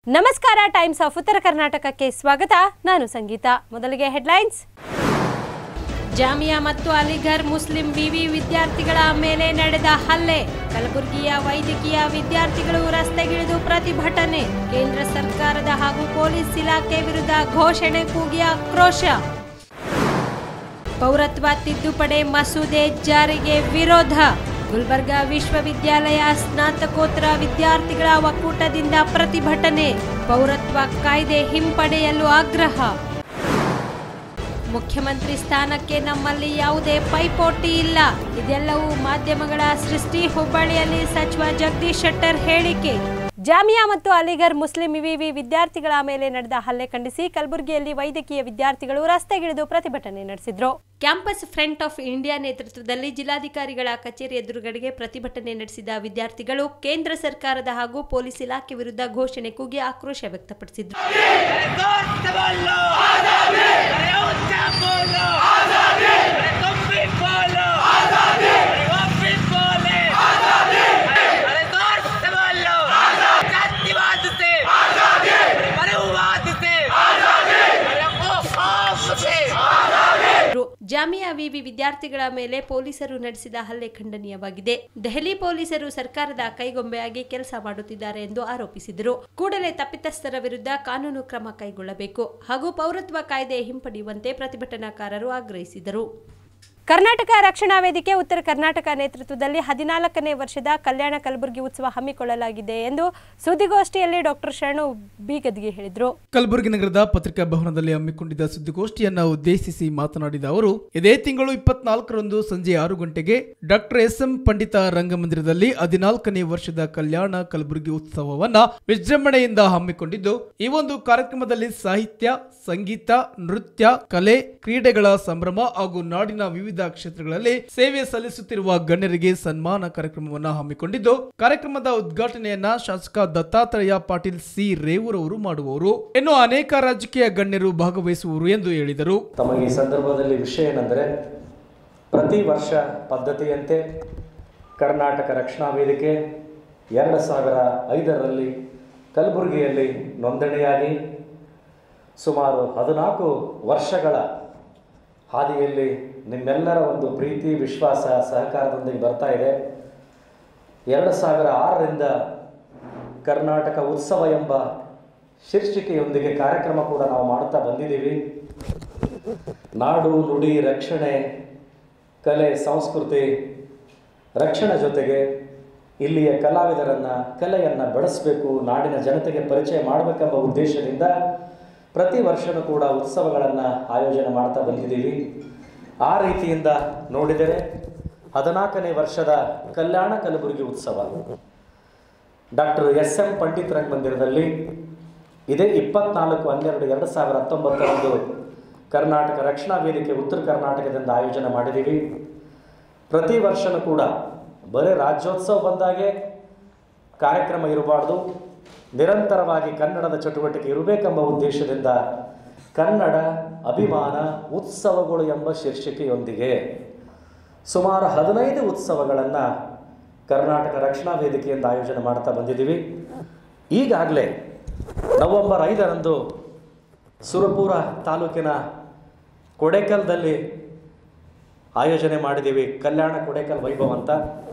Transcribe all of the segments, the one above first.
ನಮಸ್ಕಾರ times of ಉತ್ತರ ಕರ್ನಾಟಕಕ್ಕೆ ಸ್ವಾಗತ ನಾನು ಸಂಗೀತ ಮೊದಲಿಗೆ ಹೆಡ್ಲೈನ್ಸ್ ಜಾಮಿಯಾ ಮತ್ತು ಅಲಿಘರ್ ಮುಸ್ಲಿಂ ವಿವಿ ವಿದ್ಯಾರ್ಥಿಗಳ ಮೇಲೆ ನಡೆದ ಹಲ್ಲೆ ಕಲಬುರಗಿಯ ವೈದ್ಯಕೀಯ ವಿದ್ಯಾರ್ಥಿಗಳು ರಸ್ತೆಗಿಳಿದು ಪ್ರತಿಭಟನೆ ಕೇಂದ್ರ ಸರ್ಕಾರದ ಹಾಗೂ ಪೊಲೀಸ್ ಇಲಾಖೆ ವಿರುದ್ಧ ಘೋಷಣೆ ಕೂಗಿ ಆಕ್ರೋಶ ಪೌರತ್ವ ತಿದ್ದುಪಡಿ ಮಸೂದೆ ಜಾರಿಗೆ ವಿರೋಧ ಗುಲ್ಬರ್ಗಾ ವಿಶ್ವವಿದ್ಯಾಲಯ ಸ್ನಾತಕೋತ್ತರ ವಿದ್ಯಾರ್ಥಿಗಳ ಒಕ್ಕೂಟದಿಂದ ಪ್ರತಿಭಟನೆ ಪೌರತ್ವ ಕಾಯ್ದೆ ಹಿಂಪಡೆಯಲು ಆಗ್ರಹ ಮುಖ್ಯಮಂತ್ರಿ ಸ್ಥಾನಕ್ಕೆ ನಮ್ಮಲ್ಲಿ ಯಾವುದೇ ಪೈಪೋಟಿ ಇಲ್ಲ ಇದೆಲ್ಲವೂ ಮಾಧ್ಯಮಗಳ ಸೃಷ್ಟಿ ಹುಬ್ಬಳ್ಳಿಯಲ್ಲಿ ಸಚಿವ ಜಗದೀಶ್ ಶೆಟ್ಟರ್ ಹೇಳಿಕೆ ಜಾಮಿಯಾ ಮತ್ತು ಅಲಿಗರ್ ಮುಸ್ಲಿಂ ವಿವಿ ವಿದ್ಯಾರ್ಥಿಗಳ ಮೇಲೆ ನಡೆದ ಹಲ್ಲೆ ಖಂಡಿಸಿ ಕಲಬುರಗಿಯಲ್ಲಿ ವೈದ್ಯಕೀಯ ವಿದ್ಯಾರ್ಥಿಗಳು ರಸ್ತೆಗಿಳಿದು ಪ್ರತಿಭಟನೆ ನಡೆಸಿದ್ರು ಕ್ಯಾಂಪಸ್ ಫ್ರಂಟ್ ಆಫ್ ಇಂಡಿಯಾ ನೇತೃತ್ವದಲ್ಲಿ ಜಿಲ್ಲಾಧಿಕಾರಿಗಳ ಕಚೇರಿ ಎದುರುಗಡೆಗೆ ಪ್ರತಿಭಟನೆ ನಡೆಸಿದ ವಿದ್ಯಾರ್ಥಿಗಳು ಕೇಂದ್ರ ಸರ್ಕಾರದ ಹಾಗೂ ಪೊಲೀಸ್ ಇಲಾಖೆ ವಿರುದ್ಧ ಘೋಷಣೆ ಕೂಗಿ ಆಕ್ರೋಶ ವ್ಯಕ್ತಪಡಿಸಿದ್ರು Corte ballo! Azadi! Reunta polo! Azadi! Retombi polo! Azadi! Retombi pole! Azadi! अरे corte ballo! Azadi! जातिवाद से! Azadi! मनुवाद से! Azadi! अरे खौफ से! ರು. ಜಾಮಿಯಾ ವಿವಿ ವಿದ್ಯಾರ್ಥಿಗಳ ಮೇಲೆ ಪೊಲೀಸರು ನಡೆಸಿದ ಹಲ್ಲೆ ಖಂಡನೀಯವಾಗಿದೆ ದೆಹಲಿ ಪೊಲೀಸರು ಸರ್ಕಾರದ ಕೈಗೊಂಬೆಯಾಗಿ ಕೆಲಸ ಮಾಡುತ್ತಿದ್ದಾರೆ ಎಂದು ಆರೋಪಿಸಿದರು ಕೂಡಲೇ ತಪ್ಪಿತಸ್ಥರ ವಿರುದ್ಧ ಕಾನೂನು ಕ್ರಮ ಕೈಗೊಳ್ಳಬೇಕು ಹಾಗೂ ಪೌರತ್ವ ಕಾಯ್ದೆ ಹಿಂಪಡೆಯುವಂತೆ ಪ್ರತಿಭಟನಾಕಾರರು ಆಗ್ರಹಿಸಿದರು ಕರ್ನಾಟಕ ರಕ್ಷಣಾ ವೇದಿಕೆ ಉತ್ತರ ಕರ್ನಾಟಕ ನೇತೃತ್ವದಲ್ಲಿ ಹದಿನಾಲ್ಕನೇ ವರ್ಷದ ಕಲ್ಯಾಣ ಕಲಬುರಗಿ ಉತ್ಸವ ಹಮ್ಮಿಕೊಳ್ಳಲಾಗಿದೆ ಎಂದು ಸುದ್ದಿಗೋಷ್ಠಿಯಲ್ಲಿ ಡಾಕ್ಟರ್ ಶರಣು ಬೀಗದ್ಗಿ ಹೇಳಿದರು ಕಲಬುರಗಿ ನಗರದ ಪತ್ರಿಕಾ ಭವನದಲ್ಲಿ ಹಮ್ಮಿಕೊಂಡಿದ್ದ ಸುದ್ದಿಗೋಷ್ಠಿಯನ್ನ ಉದ್ದೇಶಿಸಿ ಮಾತನಾಡಿದ ಅವರು ಇದೇ ತಿಂಗಳು ಇಪ್ಪತ್ನಾಲ್ಕರಂದು ಸಂಜೆ ಆರು ಗಂಟೆಗೆ ಡಾಕ್ಟರ್ ಎಸ್ ಎಂ ಪಂಡಿತ ರಂಗಮಂದಿರದಲ್ಲಿ ಹದಿನಾಲ್ಕನೇ ವರ್ಷದ ಕಲ್ಯಾಣ ಕಲಬುರಗಿ ಉತ್ಸವವನ್ನ ವಿಜೃಂಭಣೆಯಿಂದ ಹಮ್ಮಿಕೊಂಡಿದ್ದು ಈ ಒಂದು ಕಾರ್ಯಕ್ರಮದಲ್ಲಿ ಸಾಹಿತ್ಯ ಸಂಗೀತ ನೃತ್ಯ ಕಲೆ ಕ್ರೀಡೆಗಳ ಸಂಭ್ರಮ ಹಾಗೂ ನಾಡಿನ ವಿವಿಧ ಕ್ಷೇತ್ರಗಳಲ್ಲಿ ಸೇವೆ ಸಲ್ಲಿಸುತ್ತಿರುವ ಗಣ್ಯರಿಗೆ ಸನ್ಮಾನ ಕಾರ್ಯಕ್ರಮವನ್ನ ಹಮ್ಮಿಕೊಂಡಿದ್ದು ಕಾರ್ಯಕ್ರಮದ ಉದ್ಘಾಟನೆಯನ್ನ ಶಾಸಕ ದತ್ತಾತ್ರೇಯ ಪಾಟೀಲ್ ಸಿ ರೇವೂರವರು ಮಾಡುವವರು ಇನ್ನು ಅನೇಕ ರಾಜಕೀಯ ಗಣ್ಯರು ಭಾಗವಹಿಸುವರು ಎಂದು ಹೇಳಿದರು ತಮಗೆ ಈ ಸಂದರ್ಭದಲ್ಲಿ ವಿಷಯ ಏನೆಂದರೆ ಪ್ರತಿ ವರ್ಷ ಪದ್ಧತಿಯಂತೆ ಕರ್ನಾಟಕ ರಕ್ಷಣಾ ವೇದಿಕೆ ಎರಡು ಸಾವಿರ ಐದರಲ್ಲಿ ಕಲಬುರಗಿಯಲ್ಲಿ ನೋಂದಣಿಯಾಗಿ ಸುಮಾರು ಹದಿನಾಲ್ಕು ವರ್ಷಗಳ ಹಾದಿಯಲ್ಲಿ ನಿಮ್ಮೆಲ್ಲರ ಒಂದು ಪ್ರೀತಿ ವಿಶ್ವಾಸ ಸಹಕಾರದೊಂದಿಗೆ ಬರ್ತಾ ಇದೆ ಎರಡು ಸಾವಿರ ಆರರಿಂದ ಕರ್ನಾಟಕ ಉತ್ಸವ ಎಂಬ ಶೀರ್ಷಿಕೆಯೊಂದಿಗೆ ಕಾರ್ಯಕ್ರಮ ಕೂಡ ನಾವು ಮಾಡುತ್ತಾ ಬಂದಿದ್ದೀವಿ ನಾಡು ನುಡಿ ರಕ್ಷಣೆ ಕಲೆ ಸಂಸ್ಕೃತಿ ರಕ್ಷಣೆ ಜೊತೆಗೆ ಇಲ್ಲಿಯ ಕಲಾವಿದರನ್ನು ಕಲೆಯನ್ನು ಬೆಳೆಸಬೇಕು ನಾಡಿನ ಜನತೆಗೆ ಪರಿಚಯ ಮಾಡಬೇಕೆಂಬ ಉದ್ದೇಶದಿಂದ ಪ್ರತಿ ವರ್ಷವೂ ಕೂಡ ಉತ್ಸವಗಳನ್ನು ಆಯೋಜನೆ ಮಾಡ್ತಾ ಬಂದಿದ್ದೀವಿ ಆ ರೀತಿಯಿಂದ ನೋಡಿದರೆ ಹದಿನಾಲ್ಕನೇ ವರ್ಷದ ಕಲ್ಯಾಣ ಕಲಬುರಗಿ ಉತ್ಸವ ಡಾಕ್ಟರ್ ಎಸ್ ಎಂ ಪಂಡಿತ್ ರಂಗ ಮಂದಿರದಲ್ಲಿ ಇದೇ ಇಪ್ಪತ್ನಾಲ್ಕು ಹನ್ನೆರಡು ಎರಡು ಸಾವಿರ ಹತ್ತೊಂಬತ್ತರಂದು ಕರ್ನಾಟಕ ರಕ್ಷಣಾ ವೇದಿಕೆ ಉತ್ತರ ಕರ್ನಾಟಕದಿಂದ ಆಯೋಜನೆ ಮಾಡಿದ್ದೀವಿ ಪ್ರತಿ ವರ್ಷನೂ ಕೂಡ ಬರೀ ರಾಜ್ಯೋತ್ಸವ ಬಂದಾಗೆ ಕಾರ್ಯಕ್ರಮ ಇರಬಾರ್ದು ನಿರಂತರವಾಗಿ ಕನ್ನಡದ ಚಟುವಟಿಕೆ ಇರಬೇಕೆಂಬ ಉದ್ದೇಶದಿಂದ ಕನ್ನಡ ಅಭಿಮಾನ ಉತ್ಸವಗಳು ಎಂಬ ಶೀರ್ಷಿಕೆಯೊಂದಿಗೆ ಸುಮಾರು ಹದಿನೈದು ಉತ್ಸವಗಳನ್ನು ಕರ್ನಾಟಕ ರಕ್ಷಣಾ ವೇದಿಕೆಯಿಂದ ಆಯೋಜನೆ ಮಾಡ್ತಾ ಬಂದಿದ್ದೀವಿ ಈಗಾಗಲೇ ನವೆಂಬರ್ ಐದರಂದು ಸುರಪುರ ತಾಲೂಕಿನ ಕೊಡೇಕಲ್ದಲ್ಲಿ ಆಯೋಜನೆ ಮಾಡಿದ್ದೀವಿ ಕಲ್ಯಾಣ ಕೊಡೇಕಲ್ ವೈಭವ ಅಂತ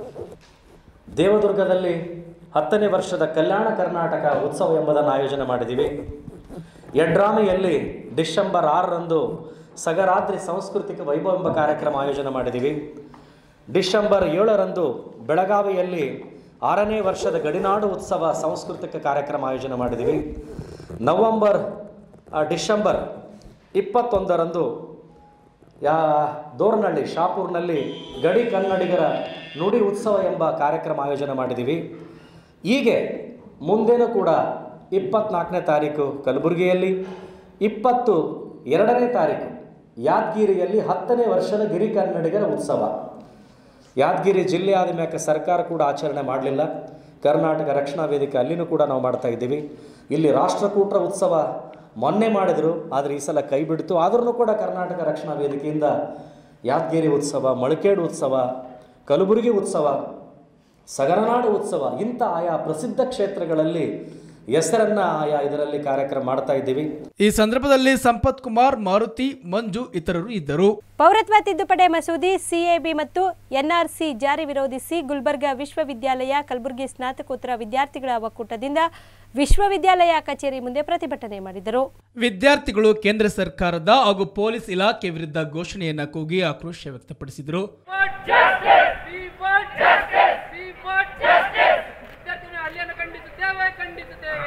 ದೇವದುರ್ಗದಲ್ಲಿ ಹತ್ತನೇ ವರ್ಷದ ಕಲ್ಯಾಣ ಕರ್ನಾಟಕ ಉತ್ಸವ ಎಂಬುದನ್ನು ಆಯೋಜನೆ ಮಾಡಿದ್ದೀವಿ ಯಡ್ರಾಮಿಯಲ್ಲಿ ಡಿಸೆಂಬರ್ ಆರರಂದು ಸಗರಾತ್ರಿ ಸಾಂಸ್ಕೃತಿಕ ವೈಭವ ಎಂಬ ಕಾರ್ಯಕ್ರಮ ಆಯೋಜನೆ ಮಾಡಿದ್ದೀವಿ ಡಿಸೆಂಬರ್ ಏಳರಂದು ಬೆಳಗಾವಿಯಲ್ಲಿ ಆರನೇ ವರ್ಷದ ಗಡಿನಾಡು ಉತ್ಸವ ಸಾಂಸ್ಕೃತಿಕ ಕಾರ್ಯಕ್ರಮ ಆಯೋಜನೆ ಮಾಡಿದ್ದೀವಿ ನವಂಬರ್ ಆ, ಡಿಸೆಂಬರ್ ಇಪ್ಪತ್ತೊಂದರಂದು ಯಾ ದೋರ್ನಹಳ್ಳಿ ಶಾಪೂರ್ನಲ್ಲಿ ಗಡಿ ಕನ್ನಡಿಗರ ನುಡಿ ಉತ್ಸವ ಎಂಬ ಕಾರ್ಯಕ್ರಮ ಆಯೋಜನೆ ಮಾಡಿದ್ದೀವಿ ಹೀಗೆ ಮುಂದೇನೂ ಕೂಡ ಇಪ್ಪತ್ನಾಲ್ಕನೇ ತಾರೀಕು ಕಲಬುರಗಿಯಲ್ಲಿ ಇಪ್ಪತ್ತು ಎರಡನೇ ತಾರೀಕು ಯಾದಗಿರಿಯಲ್ಲಿ ಹತ್ತನೇ ವರ್ಷದ ಗಿರಿ ಕನ್ನಡಿಗರ ಉತ್ಸವ ಯಾದಗಿರಿ ಜಿಲ್ಲೆ ಆದ ಮ್ಯಾಕೆ ಸರ್ಕಾರ ಕೂಡ ಆಚರಣೆ ಮಾಡಲಿಲ್ಲ ಕರ್ನಾಟಕ ರಕ್ಷಣಾ ವೇದಿಕೆ ಅಲ್ಲಿನೂ ಕೂಡ ನಾವು ಮಾಡ್ತಾ ಇದ್ದೀವಿ ಇಲ್ಲಿ ರಾಷ್ಟ್ರಕೂಟರ ಉತ್ಸವ ಮೊನ್ನೆ ಮಾಡಿದರು ಆದರೆ ಈ ಸಲ ಕೈ ಬಿಡ್ತು ಆದ್ರೂ ಕೂಡ ಕರ್ನಾಟಕ ರಕ್ಷಣಾ ವೇದಿಕೆಯಿಂದ ಯಾದಗಿರಿ ಉತ್ಸವ ಮಳಕೇಡು ಉತ್ಸವ ಕಲಬುರಗಿ ಉತ್ಸವ ಸಗರನಾಡು ಉತ್ಸವ ಇಂಥ ಆಯಾ ಪ್ರಸಿದ್ಧ ಕ್ಷೇತ್ರಗಳಲ್ಲಿ ಹೆಸರನ್ನು ಆಯಾ ಇದರಲ್ಲಿ ಕಾರ್ಯಕ್ರಮ ಮಾಡ್ತಾ ಇದ್ದೀವಿ ಈ ಸಂದರ್ಭದಲ್ಲಿ ಸಂಪತ್ ಕುಮಾರ್ ಮಾರುತಿ ಮಂಜು ಇತರರು ಇದ್ದರು ಪೌರತ್ವ ತಿದ್ದುಪಡಿ ಮಸೂದೆ ಸಿಎಬಿ ಮತ್ತು ಎನ್ಆರ್ಸಿ ಜಾರಿ ವಿರೋಧಿಸಿ ಗುಲ್ಬರ್ಗಾ ವಿಶ್ವವಿದ್ಯಾಲಯ ಕಲಬುರಗಿ ಸ್ನಾತಕೋತ್ತರ ವಿದ್ಯಾರ್ಥಿಗಳ ಒಕ್ಕೂಟದಿಂದ ವಿಶ್ವವಿದ್ಯಾಲಯ ಕಚೇರಿ ಮುಂದೆ ಪ್ರತಿಭಟನೆ ಮಾಡಿದರು ವಿದ್ಯಾರ್ಥಿಗಳು ಕೇಂದ್ರ ಸರ್ಕಾರದ ಹಾಗೂ ಪೊಲೀಸ್ ಇಲಾಖೆ ವಿರುದ್ಧ ಘೋಷಣೆಯನ್ನ ಕೂಗಿ ಆಕ್ರೋಶ ವ್ಯಕ್ತಪಡಿಸಿದರು ಹಲ್ಲೆಯನ್ನು ಖಂಡಿಸುತ್ತೇವೆ ಖಂಡಿಸುತ್ತೇವೆ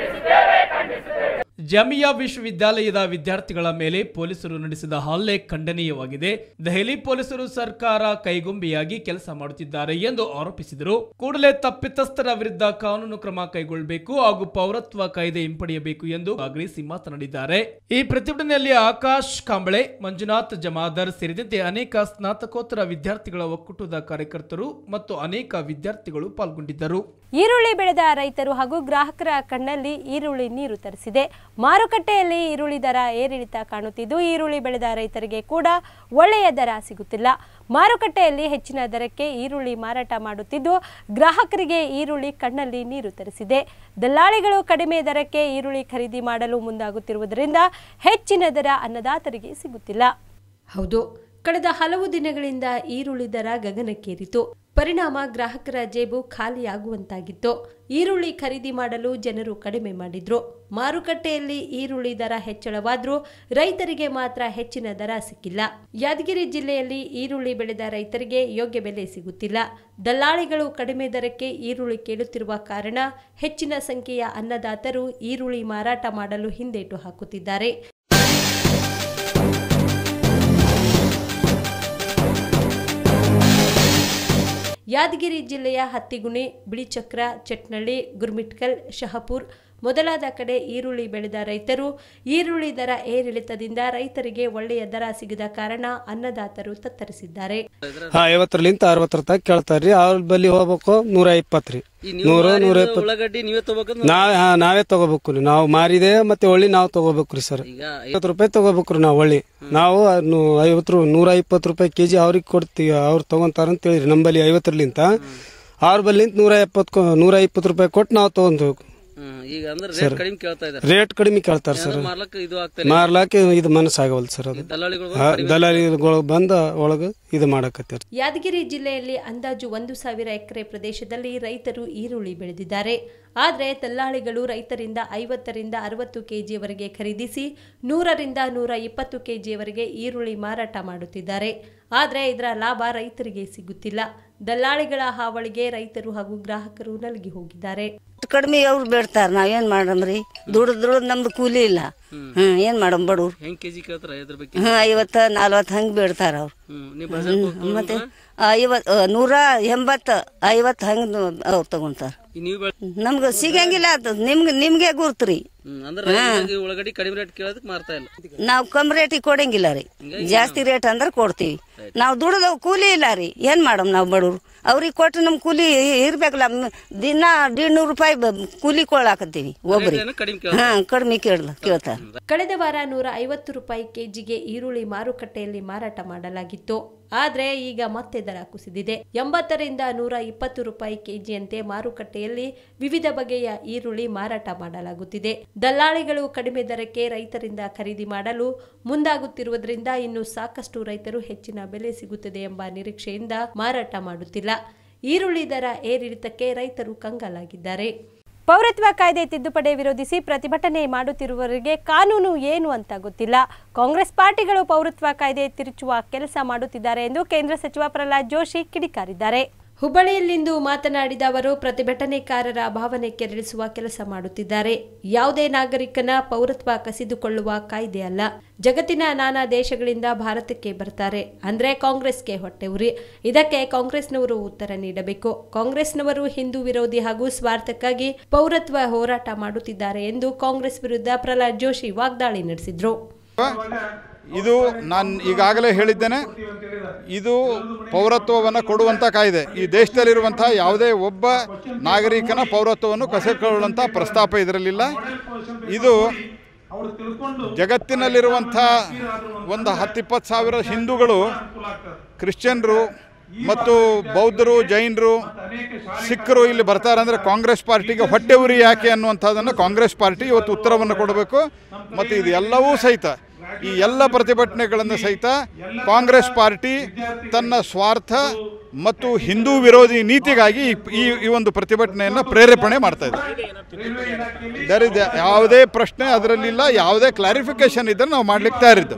ಜಾಮಿಯಾ ವಿಶ್ವವಿದ್ಯಾಲಯದ ವಿದ್ಯಾರ್ಥಿಗಳ ಮೇಲೆ ಪೊಲೀಸರು ನಡೆಸಿದ ಹಲ್ಲೆ ಖಂಡನೀಯವಾಗಿದೆ ದೆಹಲಿ ಪೊಲೀಸರು ಸರ್ಕಾರ ಕೈಗೊಂಬೆಯಾಗಿ ಕೆಲಸ ಮಾಡುತ್ತಿದ್ದಾರೆ ಎಂದು ಆರೋಪಿಸಿದರು ಕೂಡಲೇ ತಪ್ಪಿತಸ್ಥರ ವಿರುದ್ಧ ಕಾನೂನು ಕ್ರಮ ಕೈಗೊಳ್ಳಬೇಕು ಹಾಗೂ ಪೌರತ್ವ ಕಾಯ್ದೆ ಹಿಂಪಡೆಯಬೇಕು ಎಂದು ಆಗ್ರಹಿಸಿ ಮಾತನಾಡಿದ್ದಾರೆ ಈ ಪ್ರತಿಭಟನೆಯಲ್ಲಿ ಆಕಾಶ್ ಕಾಂಬಳೆ ಮಂಜುನಾಥ್ ಜಮಾದರ್ ಸೇರಿದಂತೆ ಅನೇಕ ಸ್ನಾತಕೋತ್ತರ ವಿದ್ಯಾರ್ಥಿಗಳ ಒಕ್ಕೂಟದ ಕಾರ್ಯಕರ್ತರು ಮತ್ತು ಅನೇಕ ವಿದ್ಯಾರ್ಥಿಗಳು ಪಾಲ್ಗೊಂಡಿದ್ದರು ಈರುಳ್ಳಿ ಬೆಳೆದ ರೈತರು ಹಾಗೂ ಗ್ರಾಹಕರ ಕಣ್ಣಲ್ಲಿ ಈರುಳ್ಳಿ ನೀರು ತರಿಸಿದೆ ಮಾರುಕಟ್ಟೆಯಲ್ಲಿ ಈರುಳ್ಳಿ ದರ ಏರಿಳಿತ ಕಾಣುತ್ತಿದ್ದು ಈರುಳ್ಳಿ ಬೆಳೆದ ರೈತರಿಗೆ ಕೂಡ ಒಳ್ಳೆಯ ದರ ಸಿಗುತ್ತಿಲ್ಲ ಮಾರುಕಟ್ಟೆಯಲ್ಲಿ ಹೆಚ್ಚಿನ ದರಕ್ಕೆ ಈರುಳ್ಳಿ ಮಾರಾಟ ಮಾಡುತ್ತಿದ್ದು ಗ್ರಾಹಕರಿಗೆ ಈರುಳ್ಳಿ ಕಣ್ಣಲ್ಲಿ ನೀರು ತರಿಸಿದೆ ದಲ್ಲಾಳಿಗಳು ಕಡಿಮೆ ದರಕ್ಕೆ ಈರುಳ್ಳಿ ಖರೀದಿ ಮಾಡಲು ಮುಂದಾಗುತ್ತಿರುವುದರಿಂದ ಹೆಚ್ಚಿನ ದರ ಅನ್ನದಾತರಿಗೆ ಸಿಗುತ್ತಿಲ್ಲ ಹೌದು ಕಳೆದ ಹಲವು ದಿನಗಳಿಂದ ಈರುಳ್ಳಿ ದರ ಗಗನಕ್ಕೇರಿತು ಪರಿಣಾಮ ಗ್ರಾಹಕರ ಜೇಬು ಖಾಲಿಯಾಗುವಂತಾಗಿತ್ತು ಈರುಳ್ಳಿ ಖರೀದಿ ಮಾಡಲು ಜನರು ಕಡಿಮೆ ಮಾಡಿದ್ರು ಮಾರುಕಟ್ಟೆಯಲ್ಲಿ ಈರುಳ್ಳಿ ದರ ಹೆಚ್ಚಳವಾದ್ರೂ ರೈತರಿಗೆ ಮಾತ್ರ ಹೆಚ್ಚಿನ ದರ ಸಿಕ್ಕಿಲ್ಲ ಯಾದಗಿರಿ ಜಿಲ್ಲೆಯಲ್ಲಿ ಈರುಳ್ಳಿ ಬೆಳೆದ ರೈತರಿಗೆ ಯೋಗ್ಯ ಬೆಲೆ ಸಿಗುತ್ತಿಲ್ಲ ದಲ್ಲಾಳಿಗಳು ಕಡಿಮೆ ದರಕ್ಕೆ ಈರುಳ್ಳಿ ಕೇಳುತ್ತಿರುವ ಕಾರಣ ಹೆಚ್ಚಿನ ಸಂಖ್ಯೆಯ ಅನ್ನದಾತರು ಈರುಳ್ಳಿ ಮಾರಾಟ ಮಾಡಲು ಹಿಂದೇಟು ಹಾಕುತ್ತಿದ್ದಾರೆ ಯಾದಗಿರಿ ಜಿಲ್ಲೆಯ ಹತ್ತಿಗುಣಿ ಬಿಳಿಚಕ್ರ ಚಟ್ನಳ್ಳಿ ಗುರ್ಮಿಟ್ಕಲ್ ಶಹಪುರ್ ಮೊದಲಾದ ಕಡೆ ಈರುಳ್ಳಿ ಬೆಳೆದ ರೈತರು ಈರುಳ್ಳಿ ದರ ಏರಿಳಿತದಿಂದ ರೈತರಿಗೆ ಒಳ್ಳೆಯ ದರ ಸಿಗದ ಕಾರಣ ಅನ್ನದಾತರು ತತ್ತರಿಸಿದ್ದಾರೆ ಹಾ ಐವತ್ತರಲಿಂತ ಅರವತ್ತರ ತನಕ ಕೇಳ್ತಾರ್ರಿ ಅವ್ರ ಬಲ್ಲಿ ಹೋಗ್ಬೇಕು ನೂರ ಇಪ್ಪತ್ತು ರೀ ನೂರ ನೂರ ಇಪ್ಪತ್ತು ಉಳ್ಳಾಗಡ್ಡಿ ನೀವೇ ತಗೋಬೇಕಂದ್ರೆ ನಾವ್ ಹಾ ನಾವೇ ತಗೋಬೇಕು ರೀ ನಾವು ಮಾರಿದೆ ಮತ್ತೆ ಒಳ್ಳಿ ನಾವು ತಗೋಬೇಕು ರೀ ಸರ್ ಈಗ ಐವತ್ತು ರೂಪಾಯಿ ತಗೋಬೇಕು ರೀ ನಾವು ಒಳ್ಳಿ ನಾವು ಅದ್ನು ಐವತ್ತು ರೂ ನೂರ ಇಪ್ಪತ್ತು ರೂಪಾಯಿ ಕೆಜಿ ಅವ್ರಿಗೆ ಕೊಡ್ತೀವಿ ಅವ್ರು ತಗೊಂತಾರ ಅಂತ ಹೇಳಿರಿ ನಂಬಲ್ಲಿ ಐವತ್ತರಲಿಂತ ಅವ್ರ ಬಲ್ಲಿಂತ ನೂರ ಎಪ್ಪತ್ತು ನೂರ ಇಪ್ಪತ್ತು ರೂಪಾಯಿ ಕೊಟ್ಟು ನಾವು ತಗೊಂಡ್ಬೇಕು ಹ್ಮ್, ಈಗ ಅಂದ್ರೆ ರೇಟ್ ಕಡಿಮೆ ಕೇಳ್ತಾ ಇದಾರೆ ರೇಟ್ ಕಡಿಮೆ ಕೇಳ್ತಾರ ಸರ್ ಮಾರ್ಲಕ್ ಇದು ಆಗ್ತಾ ಮಾರ್ಲಾಕ ಇದು ಮನಸ್ಸಾಗವಲ್ ಸರ್ ಅದು ದಲ್ಲಾಳಿಗಳು ಹಾ, ದಲ್ಲಾಳಿಗಳು ಬಂದ ಒಳಗ ಇದು ಮಾಡಕತ್ತಾರ ಯಾದಗಿರಿ ಜಿಲ್ಲೆಯಲ್ಲಿ ಅಂದಾಜು ಒಂದು ಸಾವಿರ ಎಕರೆ ಪ್ರದೇಶದಲ್ಲಿ ರೈತರು ಈರುಳ್ಳಿ ಬೆಳೆದಿದ್ದಾರೆ ಆದರೆ ದಲ್ಲಾಳಿಗಳು ರೈತರಿಂದ ಐವತ್ತರಿಂದ ಅರವತ್ತು ಕೆಜಿಯವರೆಗೆ ಖರೀದಿಸಿ ನೂರರಿಂದ ನೂರ ಇಪ್ಪತ್ತು ಕೆಜಿಯವರೆಗೆ ಈರುಳ್ಳಿ ಮಾರಾಟ ಮಾಡುತ್ತಿದ್ದಾರೆ ಆದರೆ ಇದರ ಲಾಭ ರೈತರಿಗೆ ಸಿಗುತ್ತಿಲ್ಲ ದಲ್ಲಾಳಿಗಳ ಹಾವಳಿಗೆ ರೈತರು ಹಾಗೂ ಗ್ರಾಹಕರು ನಲಗಿ ಹೋಗಿದ್ದಾರೆ ಕಡಿಮೆ ಅವ್ರು ಬೇಡ್ತಾರ ನಾವ್ ಏನ್ ಮಾಡಮ್ರಿ ದುಡ್ದು ದುಡ್ದು ನಮ್ದು ಕೂಲಿ ಇಲ್ಲ ಹ್ಮ್ ಏನ್ ಮಾಡಮ್ ಬಡವ್ರು ಹೆಂಗ್ ಕೆಜಿ ಕೇಳ್ತಾರ ಇದ್ರ ಬಗ್ಗೆ ಹ್ಮ್ ಐವತ್ತ ನಲ್ವತ್ ಹಂಗ್ ಬೇಡ್ತಾರ ಅವ್ರು ಹ್ಮ್ ನೀವ್ ಬಜಾರ್ ಮತ್ತೆ ಐವತ್ ಆ, ನೂರ ಎಂಬತ್ತ ಐವತ್ ಹಂಗ್ ಅವ್ರು ತಗೊಂತಾರ ನೀವು ಬೆಳ್ ನಮ್ಗ ಸಿಗಂಗಿಲ್ಲ ಅದು ನಿಮ್ಗೆ ನಿಮ್ಗೆ ಗುರ್ತ್ರಿ ಹ್ಮ್ ಅಂದ್ರೆ ರೈತರಿಗೆ ಉಳ್ಳಾಗಡ್ಡಿ ಕಡಿಮೆ ರೇಟ್ ಕೇಳೋದಕ್ಕೆ ಮಾರ್ತಾ ಇಲ್ಲ ನಾವ್ ಕಮ್ ರೇಟಿಗೆ ಕೊಡಂಗಿಲ್ಲ ರೀ ಜಾಸ್ತಿ ರೇಟ್ ಅಂದ್ರೆ ಕೊಡ್ತೀವಿ ನಾವ್ ದುಡ್ದ ಕೂಲಿ ಇಲ್ಲ ರೀ ಏನ್ ಮಾಡಮ್ ನಾವ್ ಬಡವ್ರು ಅವ್ರಿಗೆ ಕೊಟ್ಟು ನಮ್ ಕೂಲಿ ಇರ್ಬೇಕಲ್ಲ ಮ್- ದಿನ ನೂರು ರೂಪಾಯಿ ಬ- ಕೂಲಿ ಕೊಳ್ಳಾಕತ್ತೀವಿ ಒಬ್ರಿಗೆ ಏನೋ ಕಡಿಮೆ ಕೇಳ ಹಾ ಕಡಿಮೆ ಕೇಳಲ್ಲ ಕೇಳ್ತಾರ ಕಳೆದ ವಾರ ನೂರ ಐವತ್ತು ರೂಪಾಯಿ ಕೆಜಿಗೆ ಈರುಳ್ಳಿ ಮಾರುಕಟ್ಟೆಯಲ್ಲಿ ಮಾರಾಟ ಮಾಡಲಾಗಿತ್ತು ಆದರೆ ಈಗ ಮತ್ತೆ ದರ ಕುಸಿದಿದೆ ಎಂಬತ್ತರಿಂದ ನೂರ ಇಪ್ಪತ್ತು ರೂಪಾಯಿ ಕೆಜಿಯಂತೆ ಮಾರುಕಟ್ಟೆಯಲ್ಲಿ ವಿವಿಧ ಬಗೆಯ ಈರುಳ್ಳಿ ಮಾರಾಟ ಮಾಡಲಾಗುತ್ತಿದೆ ದಲ್ಲಾಳಿಗಳು ಕಡಿಮೆ ದರಕ್ಕೆ ರೈತರಿಂದ ಖರೀದಿ ಮಾಡಲು ಮುಂದಾಗುತ್ತಿರುವುದರಿಂದ ಇನ್ನು ಸಾಕಷ್ಟು ರೈತರು ಹೆಚ್ಚಿನ ಬೆಲೆ ಸಿಗುತ್ತದೆ ಎಂಬ ನಿರೀಕ್ಷೆಯಿಂದ ಮಾರಾಟ ಮಾಡುತ್ತಿಲ್ಲ ಈರುಳ್ಳಿ ದರ ಏರಿಳಿತಕ್ಕೆ ರೈತರು ಕಂಗಾಲಾಗಿದ್ದಾರೆ ಪೌರತ್ವ ಕಾಯ್ದೆ ತಿದ್ದುಪಡಿ ವಿರೋಧಿಸಿ ಪ್ರತಿಭಟನೆ ಮಾಡುತ್ತಿರುವವರಿಗೆ ಕಾನೂನು ಏನು ಅಂತ ಗೊತ್ತಿಲ್ಲ ಕಾಂಗ್ರೆಸ್ ಪಾರ್ಟಿಗಳು ಪೌರತ್ವ ಕಾಯ್ದೆ ತಿರುಚುವ ಕೆಲಸ ಮಾಡುತ್ತಿದ್ದಾರೆ ಎಂದು ಕೇಂದ್ರ ಸಚಿವ ಪ್ರಹ್ಲಾದ್ ಜೋಶಿ ಕಿಡಿಕಾರಿದ್ದಾರೆ ಹುಬ್ಬಳ್ಳಿಯಲ್ಲಿಂದು ಮಾತನಾಡಿದ ಅವರು ಪ್ರತಿಭಟನೆಕಾರರ ಭಾವನೆ ಕೆರಳಿಸುವ ಕೆಲಸ ಮಾಡುತ್ತಿದ್ದಾರೆ ಯಾವುದೇ ನಾಗರಿಕನ ಪೌರತ್ವ ಕಸಿದುಕೊಳ್ಳುವ ಕಾಯ್ದೆ ಅಲ್ಲ ಜಗತ್ತಿನ ನಾನಾ ದೇಶಗಳಿಂದ ಭಾರತಕ್ಕೆ ಬರ್ತಾರೆ ಅಂದ್ರೆ ಕಾಂಗ್ರೆಸ್ಗೆ ಹೊಟ್ಟೆ ಉರಿ ಇದಕ್ಕೆ ಕಾಂಗ್ರೆಸ್ನವರು ಉತ್ತರ ನೀಡಬೇಕು ಕಾಂಗ್ರೆಸ್ನವರು ಹಿಂದೂ ವಿರೋಧಿ ಹಾಗೂ ಸ್ವಾರ್ಥಕ್ಕಾಗಿ ಪೌರತ್ವ ಹೋರಾಟ ಮಾಡುತ್ತಿದ್ದಾರೆ ಎಂದು ಕಾಂಗ್ರೆಸ್ ವಿರುದ್ಧ ಪ್ರಹ್ಲಾದ್ ಜೋಶಿ ವಾಗ್ದಾಳಿ ನಡೆಸಿದ್ರು ಇದು ನಾನು ಈಗಾಗಲೇ ಹೇಳಿದ್ದೇನೆ ಇದು ಪೌರತ್ವವನ್ನು ಕೊಡುವಂಥ ಕಾಯ್ದೆ ಈ ದೇಶದಲ್ಲಿರುವಂಥ ಯಾವುದೇ ಒಬ್ಬ ನಾಗರಿಕನ ಪೌರತ್ವವನ್ನು ಕಸಿಕೊಳ್ಳುವಂಥ ಪ್ರಸ್ತಾಪ ಇದರಲ್ಲಿಲ್ಲ ಇದು ಜಗತ್ತಿನಲ್ಲಿರುವಂಥ ಒಂದು ಹತ್ತಿಪ್ಪತ್ತು ಸಾವಿರ ಹಿಂದೂಗಳು ಕ್ರಿಶ್ಚಿಯನ್ರು ಮತ್ತು ಬೌದ್ಧರು ಜೈನರು ಸಿಖ್ಖರು ಇಲ್ಲಿ ಬರ್ತಾರೆ ಅಂದರೆ ಕಾಂಗ್ರೆಸ್ ಪಾರ್ಟಿಗೆ ಹೊಟ್ಟೆ ಉರಿ ಯಾಕೆ ಅನ್ನುವಂಥದ್ದನ್ನು ಕಾಂಗ್ರೆಸ್ ಪಾರ್ಟಿ ಇವತ್ತು ಉತ್ತರವನ್ನು ಕೊಡಬೇಕು ಮತ್ತು ಇದು ಎಲ್ಲವೂ ಸಹಿತ ಈ ಎಲ್ಲ ಪ್ರತಿಭಟನೆಗಳನ್ನು ಸಹಿತ ಕಾಂಗ್ರೆಸ್ ಪಾರ್ಟಿ ತನ್ನ ಸ್ವಾರ್ಥ ಮತ್ತು ಹಿಂದೂ ವಿರೋಧಿ ನೀತಿಗಾಗಿ ಈ- ಈ ಈ ಒಂದು ಪ್ರತಿಭಟನೆಯನ್ನು ಪ್ರೇರೇಪಣೆ ಮಾಡ್ತಾ ಇದೆ ದರ್ ಇಸ್ ಯಾವುದೇ ಪ್ರಶ್ನೆ ಅದರಲ್ಲಿಲ್ಲ ಯಾವುದೇ ಕ್ಲಾರಿಫಿಕೇಶನ್ ಇದ್ದರೆ ನಾವು ಮಾಡ್ಲಿಕ್ಕೆ ತಯಾರಿದ್ದು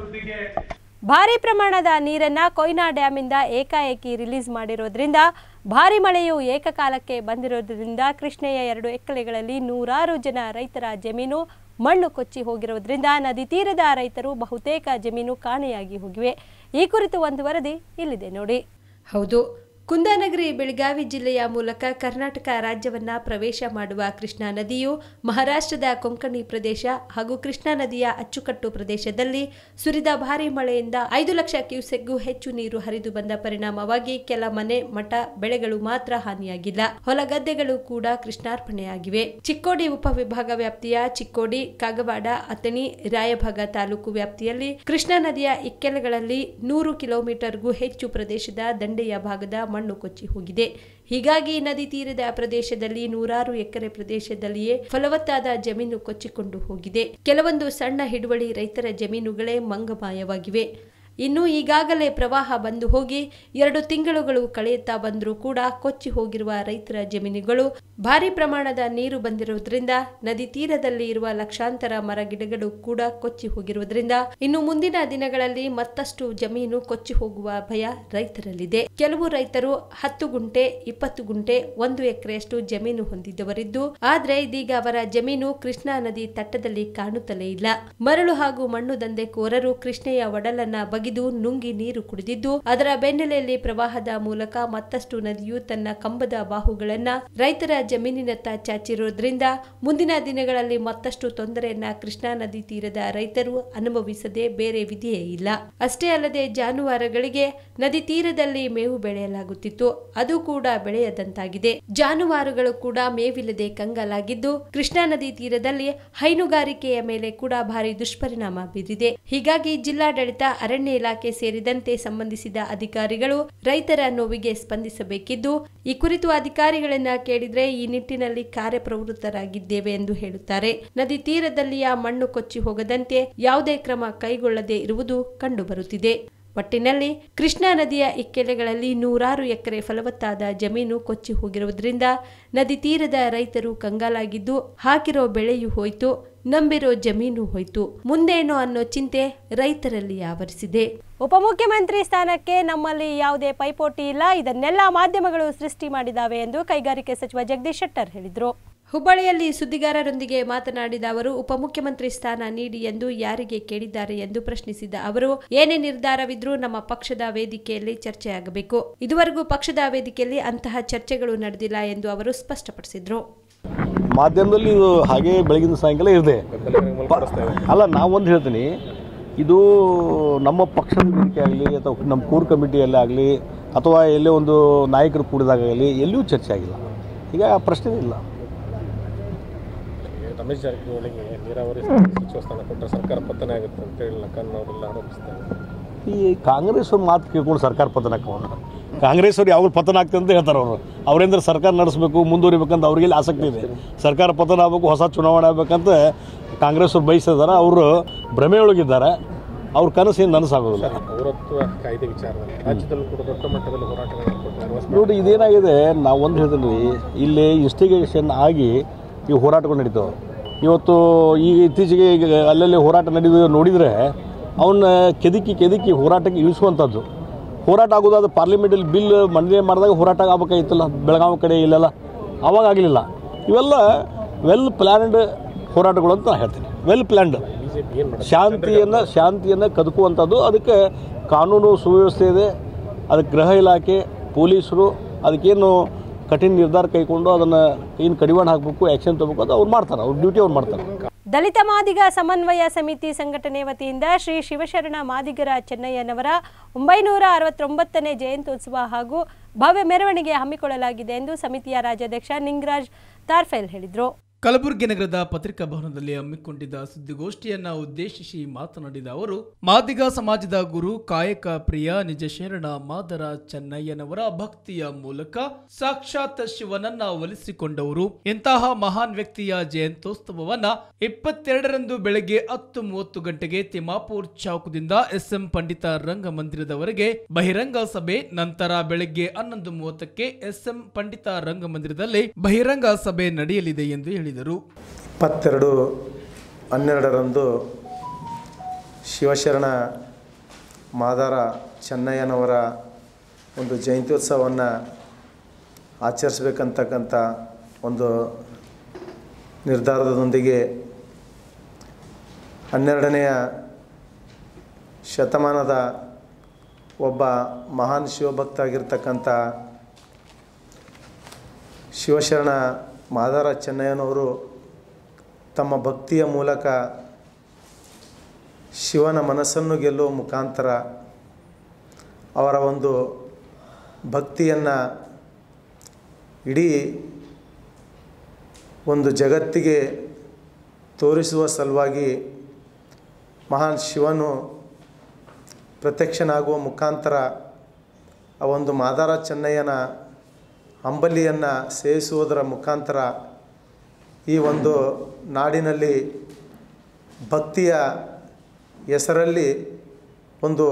ಭಾರಿ ಪ್ರಮಾಣದ ನೀರನ್ನ ಕೊಯ್ನಾ ಡ್ಯಾಮಿಂದ ಏಕಾಏಕಿ ರಿಲೀಸ್ ಮಾಡಿರೋದ್ರಿಂದ ಭಾರಿ ಮಳೆಯು ಏಕಕಾಲಕ್ಕೆ ಬಂದಿರೋದ್ರಿಂದ ಕೃಷ್ಣೆಯ ಎರಡು ಎಕ್ಕಲೆಗಳಲ್ಲಿ ನೂರಾರು ಜನ ರೈತರ ಜಮೀನು ಮಣ್ಣು ಕೊಚ್ಚಿ ಹೋಗಿರೋದ್ರಿಂದ ನದಿ ತೀರದ ರೈತರು ಬಹುತೇಕ ಜಮೀನು ಕಾಣೆಯಾಗಿ ಹೋಗಿವೆ ಈ ಕುರಿತು ಒಂದು ವರದಿ ಇಲ್ಲಿದೆ ನೋಡಿ ಹೌದು ಕುಂದಾನಗರಿ ಬೆಳಗಾವಿ ಜಿಲ್ಲೆಯ ಮೂಲಕ ಕರ್ನಾಟಕ ರಾಜ್ಯವನ್ನ ಪ್ರವೇಶ ಮಾಡುವ ಕೃಷ್ಣಾ ನದಿಯು ಮಹಾರಾಷ್ಟ್ರದ ಕೊಂಕಣಿ ಪ್ರದೇಶ ಹಾಗೂ ಕೃಷ್ಣಾ ನದಿಯ ಅಚ್ಚುಕಟ್ಟು ಪ್ರದೇಶದಲ್ಲಿ ಸುರಿದ ಭಾರಿ ಮಳೆಯಿಂದ ಐದು ಲಕ್ಷ ಕ್ಯೂಸೆಕ್ಗೂ ಹೆಚ್ಚು ನೀರು ಹರಿದು ಬಂದ ಪರಿಣಾಮವಾಗಿ ಕೆಲ ಮನೆ ಮಠ ಬೆಳೆಗಳು ಮಾತ್ರ ಹಾನಿಯಾಗಿಲ್ಲ ಹೊಲಗದ್ದೆಗಳು ಕೂಡ ಕೃಷ್ಣಾರ್ಪಣೆಯಾಗಿವೆ ಚಿಕ್ಕೋಡಿ ಉಪವಿಭಾಗ ವ್ಯಾಪ್ತಿಯ ಚಿಕ್ಕೋಡಿ ಕಾಗವಾಡ ಅಥಣಿ ರಾಯಭಾಗ ತಾಲೂಕು ವ್ಯಾಪ್ತಿಯಲ್ಲಿ ಕೃಷ್ಣಾ ನದಿಯ ಇಕ್ಕೆಲೆಗಳಲ್ಲಿ ನೂರು ಕಿಲೋಮೀಟರ್ಗೂ ಹೆಚ್ಚು ಪ್ರದೇಶದ ದಂಡೆಯ ಭಾಗದ ಮಣ್ಣು ಕೊಚ್ಚಿ ಹೋಗಿದೆ ಹೀಗಾಗಿ ನದಿ ತೀರದ ಪ್ರದೇಶದಲ್ಲಿ ನೂರಾರು ಎಕರೆ ಪ್ರದೇಶದಲ್ಲಿಯೇ ಫಲವತ್ತಾದ ಜಮೀನು ಕೊಚ್ಚಿಕೊಂಡು ಹೋಗಿದೆ ಕೆಲವೊಂದು ಸಣ್ಣ ಹಿಡುವಳಿ ರೈತರ ಜಮೀನುಗಳೇ ಮಂಗಮಾಯವಾಗಿವೆ ಇನ್ನು ಈಗಾಗಲೇ ಪ್ರವಾಹ ಬಂದು ಹೋಗಿ ಎರಡು ತಿಂಗಳುಗಳು ಕಳೆಯುತ್ತಾ ಬಂದರೂ ಕೂಡ ಕೊಚ್ಚಿ ಹೋಗಿರುವ ರೈತರ ಜಮೀನುಗಳು ಭಾರಿ ಪ್ರಮಾಣದ ನೀರು ಬಂದಿರುವುದರಿಂದ ನದಿ ತೀರದಲ್ಲಿ ಇರುವ ಲಕ್ಷಾಂತರ ಮರ ಗಿಡಗಳು ಕೂಡ ಕೊಚ್ಚಿ ಹೋಗಿರುವುದರಿಂದ ಇನ್ನು ಮುಂದಿನ ದಿನಗಳಲ್ಲಿ ಮತ್ತಷ್ಟು ಜಮೀನು ಕೊಚ್ಚಿ ಹೋಗುವ ಭಯ ರೈತರಲ್ಲಿದೆ ಕೆಲವು ರೈತರು ಹತ್ತು ಗುಂಟೆ ಇಪ್ಪತ್ತು ಗುಂಟೆ ಒಂದು ಎಕರೆಯಷ್ಟು ಜಮೀನು ಹೊಂದಿದ್ದವರಿದ್ದು ಆದ್ರೆ ಇದೀಗ ಅವರ ಜಮೀನು ಕೃಷ್ಣಾ ನದಿ ತಟ್ಟದಲ್ಲಿ ಕಾಣುತ್ತಲೇ ಇಲ್ಲ ಮರಳು ಹಾಗೂ ಮಣ್ಣು ದಂಧೆಕೋರರು ಕೃಷ್ಣೆಯ ಒಡಲನ್ನ ಬಗಿದು ನುಂಗಿ ನೀರು ಕುಡಿದಿದ್ದು ಅದರ ಬೆನ್ನೆಲೆಯಲ್ಲಿ ಪ್ರವಾಹದ ಮೂಲಕ ಮತ್ತಷ್ಟು ನದಿಯು ತನ್ನ ಕಂಬದ ಬಾಹುಗಳನ್ನ ರೈತರ ಜಮೀನಿನತ್ತ ಚಾಚಿರೋದ್ರಿಂದ ಮುಂದಿನ ದಿನಗಳಲ್ಲಿ ಮತ್ತಷ್ಟು ತೊಂದರೆಯನ್ನ ಕೃಷ್ಣಾ ನದಿ ತೀರದ ರೈತರು ಅನುಭವಿಸದೆ ಬೇರೆ ವಿಧಿಯೇ ಇಲ್ಲ ಅಷ್ಟೇ ಅಲ್ಲದೆ ಜಾನುವಾರುಗಳಿಗೆ ನದಿ ತೀರದಲ್ಲಿ ಮೇವು ಬೆಳೆಯಲಾಗುತ್ತಿತ್ತು ಅದು ಕೂಡ ಬೆಳೆಯದಂತಾಗಿದೆ ಜಾನುವಾರುಗಳು ಕೂಡ ಮೇವಿಲ್ಲದೆ ಕಂಗಾಲಾಗಿದ್ದು ಕೃಷ್ಣಾ ನದಿ ತೀರದಲ್ಲಿ ಹೈನುಗಾರಿಕೆಯ ಮೇಲೆ ಕೂಡ ಭಾರಿ ದುಷ್ಪರಿಣಾಮ ಬೀರಿದೆ ಹೀಗಾಗಿ ಜಿಲ್ಲಾಡಳಿತ ಅರಣ್ಯ ಇಲಾಖೆ ಸೇರಿದಂತೆ ಸಂಬಂಧಿಸಿದ ಅಧಿಕಾರಿಗಳು ರೈತರ ನೋವಿಗೆ ಸ್ಪಂದಿಸಬೇಕಿದ್ದು ಈ ಕುರಿತು ಅಧಿಕಾರಿಗಳನ್ನ ಕೇಳಿದ್ರೆ ಈ ನಿಟ್ಟಿನಲ್ಲಿ ಕಾರ್ಯಪ್ರವೃತ್ತರಾಗಿದ್ದೇವೆ ಎಂದು ಹೇಳುತ್ತಾರೆ ನದಿ ತೀರದಲ್ಲಿಯ ಮಣ್ಣು ಕೊಚ್ಚಿ ಹೋಗದಂತೆ ಯಾವುದೇ ಕ್ರಮ ಕೈಗೊಳ್ಳದೆ ಇರುವುದು ಕಂಡುಬರುತ್ತಿದೆ ಒಟ್ಟಿನಲ್ಲಿ ಕೃಷ್ಣಾ ನದಿಯ ಇಕ್ಕೆಲೆಗಳಲ್ಲಿ ನೂರಾರು ಎಕರೆ ಫಲವತ್ತಾದ ಜಮೀನು ಕೊಚ್ಚಿ ಹೋಗಿರುವುದರಿಂದ ನದಿ ತೀರದ ರೈತರು ಕಂಗಾಲಾಗಿದ್ದು ಹಾಕಿರೋ ಬೆಳೆಯೂ ಹೋಯ್ತು ನಂಬಿರೋ ಜಮೀನು ಹೋಯ್ತು ಮುಂದೇನೋ ಅನ್ನೋ ಚಿಂತೆ ರೈತರಲ್ಲಿ ಆವರಿಸಿದೆ ಉಪಮುಖ್ಯಮಂತ್ರಿ ಸ್ಥಾನಕ್ಕೆ ನಮ್ಮಲ್ಲಿ ಯಾವುದೇ ಪೈಪೋಟಿ ಇಲ್ಲ ಇದನ್ನೆಲ್ಲ ಮಾಧ್ಯಮಗಳು ಸೃಷ್ಟಿ ಮಾಡಿದಾವೆ ಎಂದು ಕೈಗಾರಿಕೆ ಸಚಿವ ಜಗದೀಶ್ ಶೆಟ್ಟರ್ ಹೇಳಿದರು ಹುಬ್ಬಳ್ಳಿಯಲ್ಲಿ ಸುದ್ದಿಗಾರರೊಂದಿಗೆ ಮಾತನಾಡಿದ ಅವರು ಉಪಮುಖ್ಯಮಂತ್ರಿ ಸ್ಥಾನ ನೀಡಿ ಎಂದು ಯಾರಿಗೆ ಕೇಳಿದ್ದಾರೆ ಎಂದು ಪ್ರಶ್ನಿಸಿದ ಅವರು ಏನೇ ನಿರ್ಧಾರವಿದ್ರೂ ನಮ್ಮ ಪಕ್ಷದ ವೇದಿಕೆಯಲ್ಲಿ ಚರ್ಚೆಯಾಗಬೇಕು ಇದುವರೆಗೂ ಪಕ್ಷದ ವೇದಿಕೆಯಲ್ಲಿ ಅಂತಹ ಚರ್ಚೆಗಳು ನಡೆದಿಲ್ಲ ಎಂದು ಅವರು ಸ್ಪಷ್ಟಪಡಿಸಿದರು ಮಾಧ್ಯಮದಲ್ಲಿ ಇದು ಹಾಗೆ ಬೆಳಗಿನ ಸಾಯಂಕಾಲ ಇದೆ ಅಲ್ಲ ನಾವೊಂದು ಹೇಳ್ತೀನಿ ಇದು ನಮ್ಮ ಪಕ್ಷದ ವೇದಿಕೆ ಆಗಲಿ ಅಥವಾ ನಮ್ಮ ಕೋರ್ ಕಮಿಟಿಯಲ್ಲೇ ಆಗಲಿ ಅಥವಾ ಎಲ್ಲೇ ಒಂದು ನಾಯಕರು ಕೂಡಿದಾಗಲಿ ಎಲ್ಲಿಯೂ ಚರ್ಚೆ ಆಗಿಲ್ಲ ಈಗ ಆ ಪ್ರಶ್ನೆ ಇಲ್ಲ ರಮೇಶ್ ಜಾರಕಿಹೊಳಿಗೆ ನೀರಾವರಿ ಸಚಿವ ಸ್ಥಾನ ಕೊಟ್ಟರೆ ಸರ್ಕಾರ ಪತನ ಆಗುತ್ತೆ ಅಂತೇಳಿ ಲಕ್ಕನ್ನವರೆಲ್ಲ ಆರೋಪಿಸ್ತಾರೆ ಈ ಕಾಂಗ್ರೆಸ್ ಅವ್ರ ಮಾತು ಕೇಳ್ಕೊಂಡು ಸರ್ಕಾರ ಪತನ ಹಾಕೋಣ ಕಾಂಗ್ರೆಸ್ ಅವ್ರು ಯಾವಾಗ ಪತನ ಆಗ್ತದೆ ಅಂತ ಹೇಳ್ತಾರೆ ಅವರು ಅವರೇಂದ್ರ ಸರ್ಕಾರ ನಡೆಸಬೇಕು ಮುಂದುವರಿಬೇಕಂತ ಅವ್ರಿಗೆ ಆಸಕ್ತಿ ಇದೆ ಸರ್ಕಾರ ಪತನ ಆಗಬೇಕು ಹೊಸ ಚುನಾವಣೆ ಆಗಬೇಕಂತ ಕಾಂಗ್ರೆಸ್ ಅವ್ರು ಬಯಸಿದಾರೆ ಅವರು ಭ್ರಮೆಯೊಳಗಿದ್ದಾರೆ ಅವ್ರ ಕನಸು ಏನು ನನಸಾಗೋದಿಲ್ಲ ಪೌರತ್ವ ಕಾಯ್ದೆ ವಿಚಾರದಲ್ಲಿ ರಾಜ್ಯದಲ್ಲೂ ಕೂಡ ದೊಡ್ಡ ಮಟ್ಟದಲ್ಲಿ ಹೋರಾಟಗಳು ನಡೆಕೊಡ್ತಾರೆ ನೋಡಿ ಇದೇನಾಗಿದೆ ನಾವು ಒಂದು ಹೇಳ್ತೀನಿ ಇಲ್ಲಿ ಇನ್ಸ್ಟಿಗೇಷನ್ ಆಗಿ ಈ ಹೋರಾಟಗಳು ನಡೀತಾವೆ ಇವತ್ತು ಈಗ ಇತ್ತೀಚೆಗೆ ಈಗ ಅಲ್ಲಲ್ಲಿ ಹೋರಾಟ ನಡೆದು ನೋಡಿದರೆ ಅವನ್ನ ಕೆದಕಿ ಕೆದಕಿ ಹೋರಾಟಕ್ಕೆ ಇಳಿಸುವಂಥದ್ದು ಹೋರಾಟ ಆಗೋದಾದ್ರೆ ಪಾರ್ಲಿಮೆಂಟಲ್ಲಿ ಬಿಲ್ ಮಂಡನೆ ಮಾಡಿದಾಗ ಹೋರಾಟ ಆಗಬೇಕಾಗಿತ್ತಲ್ಲ ಬೆಳಗಾವಿ ಕಡೆ ಇಲ್ಲೆಲ್ಲ ಅವಾಗ ಆಗಲಿಲ್ಲ ಇವೆಲ್ಲ ವೆಲ್ ಪ್ಲ್ಯಾನ್ಡ್ ಹೋರಾಟಗಳು ಅಂತ ನಾನು ಹೇಳ್ತೀನಿ ವೆಲ್ ಪ್ಲ್ಯಾನ್ಡ್ ಶಾಂತಿಯನ್ನು ಶಾಂತಿಯನ್ನು ಕದಕುವಂಥದ್ದು ಅದಕ್ಕೆ ಕಾನೂನು ಸುವ್ಯವಸ್ಥೆ ಇದೆ ಅದಕ್ಕೆ ಗೃಹ ಇಲಾಖೆ ಪೊಲೀಸರು ಅದಕ್ಕೇನು ಕಠಿಣ ನಿರ್ಧಾರ ಕೈಗೊಂಡು ಅದನ್ನು ಏನು ಕಡಿವಾಣ ಹಾಕಬೇಕು ಆ್ಯಕ್ಷನ್ ತಗೋಬೇಕು ಅದು ಅವ್ರು ಮಾಡ್ತಾರೆ ಅವ್ರ ಡ್ಯೂಟಿ ಅವ್ರು ಮಾಡ್ತಾರೆ ದಲಿತ ಮಾದಿಗ ಸಮನ್ವಯ ಸಮಿತಿ ಸಂಘಟನೆ ವತಿಯಿಂದ ಶ್ರೀ ಶಿವಶರಣ ಮಾದಿಗರ ಚೆನ್ನಯ್ಯನವರ ಒಂಬೈನೂರ ಅರವತ್ತೊಂಬತ್ತನೇ ಜಯಂತ್ಯೋತ್ಸವ ಹಾಗೂ ಭವ್ಯ ಮೆರವಣಿಗೆ ಹಮ್ಮಿಕೊಳ್ಳಲಾಗಿದೆ ಎಂದು ಸಮಿತಿಯ ರಾಜ್ಯಾಧ್ಯಕ್ಷ ನಿಂಗರಾಜ್ ತಾರ್ಫೆಲ್ ಹೇಳಿದರು ಕಲಬುರಗಿ ನಗರದ ಪತ್ರಿಕಾ ಭವನದಲ್ಲಿ ಹಮ್ಮಿಕೊಂಡಿದ್ದ ಸುದ್ದಿಗೋಷ್ಠಿಯನ್ನ ಉದ್ದೇಶಿಸಿ ಮಾತನಾಡಿದ ಅವರು ಮಾದಿಗ ಸಮಾಜದ ಗುರು ಕಾಯಕ ಪ್ರಿಯ ನಿಜ ಶರಣ ಮಾದರ ಚೆನ್ನಯ್ಯನವರ ಭಕ್ತಿಯ ಮೂಲಕ ಸಾಕ್ಷಾತ್ ಶಿವನನ್ನ ಒಲಿಸಿಕೊಂಡವರು ಇಂತಹ ಮಹಾನ್ ವ್ಯಕ್ತಿಯ ಜಯಂತ್ಯೋತ್ಸವವನ್ನ ಇಪ್ಪತ್ತೆರಡರಂದು ಬೆಳಗ್ಗೆ ಹತ್ತು ಮೂವತ್ತು ಗಂಟೆಗೆ ತಿಮ್ಮಾಪುರ್ ಚೌಕದಿಂದ ಎಸ್ಎಂ ಪಂಡಿತ ರಂಗಮಂದಿರದವರೆಗೆ ಬಹಿರಂಗ ಸಭೆ ನಂತರ ಬೆಳಗ್ಗೆ ಹನ್ನೊಂದು ಮೂವತ್ತಕ್ಕೆ ಎಸ್ಎಂ ಪಂಡಿತ ರಂಗಮಂದಿರದಲ್ಲಿ ಬಹಿರಂಗ ಸಭೆ ನಡೆಯಲಿದೆ ಎಂದು ಹೇಳಿದರು ಇಪ್ಪತ್ತೆರಡು ಹನ್ನೆರಡರಂದು ಶಿವಶರಣ ಮಾದಾರ ಚೆನ್ನಯ್ಯನವರ ಒಂದು ಜಯಂತ್ಯೋತ್ಸವವನ್ನು ಆಚರಿಸ್ಬೇಕಂತಕ್ಕಂಥ ಒಂದು ನಿರ್ಧಾರದೊಂದಿಗೆ ಹನ್ನೆರಡನೆಯ ಶತಮಾನದ ಒಬ್ಬ ಮಹಾನ್ ಶಿವಭಕ್ತ ಆಗಿರ್ತಕ್ಕಂಥ ಶಿವಶರಣ ಮಾದಾರ ಚೆನ್ನಯ್ಯನವರು ತಮ್ಮ ಭಕ್ತಿಯ ಮೂಲಕ ಶಿವನ ಮನಸ್ಸನ್ನು ಗೆಲ್ಲುವ ಮುಖಾಂತರ ಅವರ ಒಂದು ಭಕ್ತಿಯನ್ನು ಇಡೀ ಒಂದು ಜಗತ್ತಿಗೆ ತೋರಿಸುವ ಸಲುವಾಗಿ ಮಹಾನ್ ಶಿವನು ಪ್ರತ್ಯಕ್ಷನಾಗುವ ಮುಖಾಂತರ ಆ ಒಂದು ಮಾದಾರ ಚೆನ್ನಯ್ಯನ ಅಂಬಲಿಯನ್ನು ಸೇವಿಸುವುದರ ಮುಖಾಂತರ ಈ ಒಂದು ನಾಡಿನಲ್ಲಿ ಭಕ್ತಿಯ ಹೆಸರಲ್ಲಿ ಒಂದು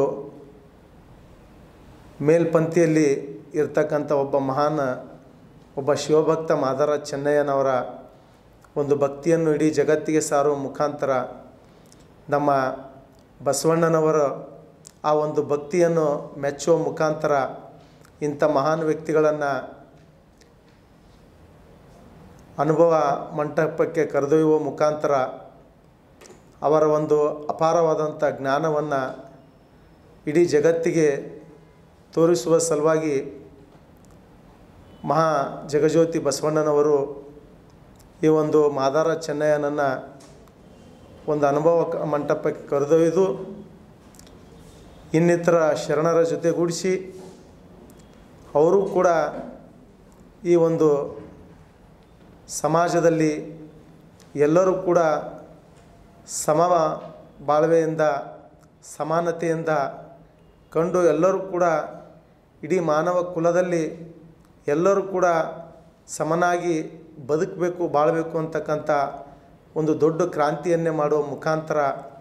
ಮೇಲ್ಪಂಕ್ತಿಯಲ್ಲಿ ಇರ್ತಕ್ಕಂಥ ಒಬ್ಬ ಮಹಾನ್ ಒಬ್ಬ ಶಿವಭಕ್ತ ಮಾದಾರ ಚೆನ್ನಯ್ಯನವರ ಒಂದು ಭಕ್ತಿಯನ್ನು ಇಡೀ ಜಗತ್ತಿಗೆ ಸಾರುವ ಮುಖಾಂತರ ನಮ್ಮ ಬಸವಣ್ಣನವರು ಆ ಒಂದು ಭಕ್ತಿಯನ್ನು ಮೆಚ್ಚುವ ಮುಖಾಂತರ ಇಂಥ ಮಹಾನ್ ವ್ಯಕ್ತಿಗಳನ್ನು ಅನುಭವ ಮಂಟಪಕ್ಕೆ ಕರೆದೊಯ್ಯುವ ಮುಖಾಂತರ ಅವರ ಒಂದು ಅಪಾರವಾದಂಥ ಜ್ಞಾನವನ್ನು ಇಡೀ ಜಗತ್ತಿಗೆ ತೋರಿಸುವ ಸಲುವಾಗಿ ಮಹಾ ಜಗಜ್ಯೋತಿ ಬಸವಣ್ಣನವರು ಈ ಒಂದು ಮಾದಾರ ಚೆನ್ನಯ್ಯನನ್ನು ಒಂದು ಅನುಭವ ಕ- ಮಂಟಪಕ್ಕೆ ಕರೆದೊಯ್ದು ಇನ್ನಿತರ ಶರಣರ ಜೊತೆಗೂಡಿಸಿ ಅವರು ಕೂಡ ಈ ಒಂದು ಸಮಾಜದಲ್ಲಿ ಎಲ್ಲರೂ ಕೂಡ ಸಮ ಬಾಳ್ವೆಯಿಂದ ಸಮಾನತೆಯಿಂದ ಕಂಡು ಎಲ್ಲರೂ ಕೂಡ ಇಡೀ ಮಾನವ ಕುಲದಲ್ಲಿ ಎಲ್ಲರೂ ಕೂಡ ಸಮನಾಗಿ ಬದುಕಬೇಕು ಬಾಳಬೇಕು ಅಂತಕ್ಕಂಥ ಒಂದು ದೊಡ್ಡ ಕ್ರಾಂತಿಯನ್ನೇ ಮಾಡುವ ಮುಖಾಂತರ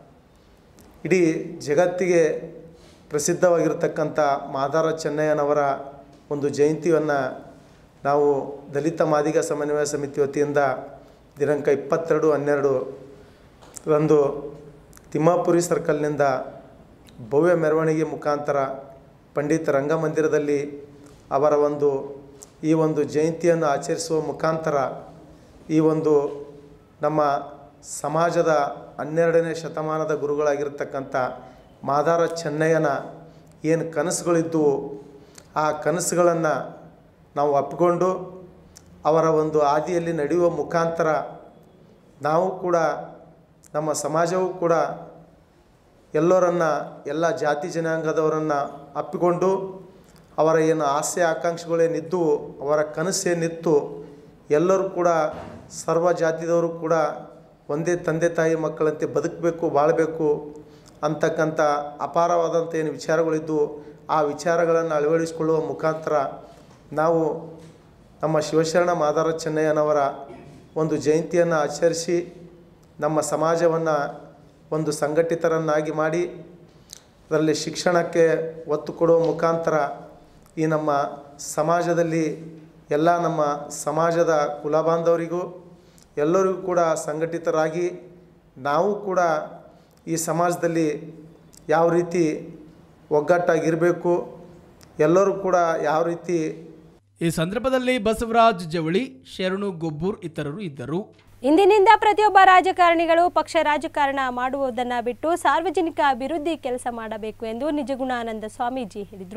ಇಡೀ ಜಗತ್ತಿಗೆ ಪ್ರಸಿದ್ಧವಾಗಿರ್ತಕ್ಕಂಥ ಮಾದಾರ ಚೆನ್ನಯ್ಯನವರ ಒಂದು ಜಯಂತಿಯನ್ನು ನಾವು ದಲಿತ ಮಾದಿಗ ಸಮನ್ವಯ ಸಮಿತಿ ವತಿಯಿಂದ ದಿನಾಂಕ ಇಪ್ಪತ್ತೆರಡು ಹನ್ನೆರಡು ರಂದು ತಿಮ್ಮಾಪುರಿ ಸರ್ಕಲ್ನಿಂದ ಭವ್ಯ ಮೆರವಣಿಗೆ ಮುಖಾಂತರ ಪಂಡಿತ ರಂಗಮಂದಿರದಲ್ಲಿ ಅವರ ಒಂದು ಈ ಒಂದು ಜಯಂತಿಯನ್ನು ಆಚರಿಸುವ ಮುಖಾಂತರ ಈ ಒಂದು ನಮ್ಮ ಸಮಾಜದ ಹನ್ನೆರಡನೇ ಶತಮಾನದ ಗುರುಗಳಾಗಿರ್ತಕ್ಕಂಥ ಮಾದಾರ ಚೆನ್ನಯ್ಯನ ಏನು ಕನಸುಗಳಿದ್ದವು ಆ ಕನಸುಗಳನ್ನು ನಾವು ಅಪ್ಪಿಕೊಂಡು ಅವರ ಒಂದು ಹಾದಿಯಲ್ಲಿ ನಡೆಯುವ ಮುಖಾಂತರ ನಾವು ಕೂಡ ನಮ್ಮ ಸಮಾಜವೂ ಕೂಡ ಎಲ್ಲರನ್ನ ಎಲ್ಲ ಜಾತಿ ಜನಾಂಗದವರನ್ನು ಅಪ್ಪಿಕೊಂಡು ಅವರ ಏನು ಆಸೆ ಆಕಾಂಕ್ಷೆಗಳೇನಿದ್ದು ಅವರ ಕನಸೇನಿತ್ತು ಎಲ್ಲರೂ ಕೂಡ ಸರ್ವ ಜಾತಿದವರು ಕೂಡ ಒಂದೇ ತಂದೆ ತಾಯಿ ಮಕ್ಕಳಂತೆ ಬದುಕಬೇಕು ಬಾಳಬೇಕು ಅಂತಕ್ಕಂಥ ಅಪಾರವಾದಂಥ ಏನು ವಿಚಾರಗಳಿದ್ದು ಆ ವಿಚಾರಗಳನ್ನು ಅಳವಡಿಸಿಕೊಳ್ಳುವ ಮುಖಾಂತರ ನಾವು ನಮ್ಮ ಶಿವಶರಣ ಮಾದಾರ ಚೆನ್ನಯ್ಯನವರ ಒಂದು ಜಯಂತಿಯನ್ನು ಆಚರಿಸಿ ನಮ್ಮ ಸಮಾಜವನ್ನು ಒಂದು ಸಂಘಟಿತರನ್ನಾಗಿ ಮಾಡಿ ಅದರಲ್ಲಿ ಶಿಕ್ಷಣಕ್ಕೆ ಒತ್ತು ಕೊಡುವ ಮುಖಾಂತರ ಈ ನಮ್ಮ ಸಮಾಜದಲ್ಲಿ ಎಲ್ಲ ನಮ್ಮ ಸಮಾಜದ ಕುಲಬಾಂಧವರಿಗೂ ಎಲ್ಲರಿಗೂ ಕೂಡ ಸಂಘಟಿತರಾಗಿ ನಾವು ಕೂಡ ಈ ಸಮಾಜದಲ್ಲಿ ಯಾವ ರೀತಿ ಒಗ್ಗಟ್ಟಾಗಿರಬೇಕು ಎಲ್ಲರೂ ಕೂಡ ಯಾವ ರೀತಿ ಈ ಸಂದರ್ಭದಲ್ಲಿ ಬಸವರಾಜ್ ಜವಳಿ ಶರಣು ಗೊಬ್ಬೂರ್ ಇತರರು ಇದ್ದರು ಇಂದಿನಿಂದ ಪ್ರತಿಯೊಬ್ಬ ರಾಜಕಾರಣಿಗಳು ಪಕ್ಷ ರಾಜಕಾರಣ ಮಾಡುವುದನ್ನ ಬಿಟ್ಟು ಸಾರ್ವಜನಿಕ ಅಭಿವೃದ್ಧಿ ಕೆಲಸ ಮಾಡಬೇಕು ಎಂದು ನಿಜಗುಣಾನಂದ ಸ್ವಾಮೀಜಿ ಹೇಳಿದರು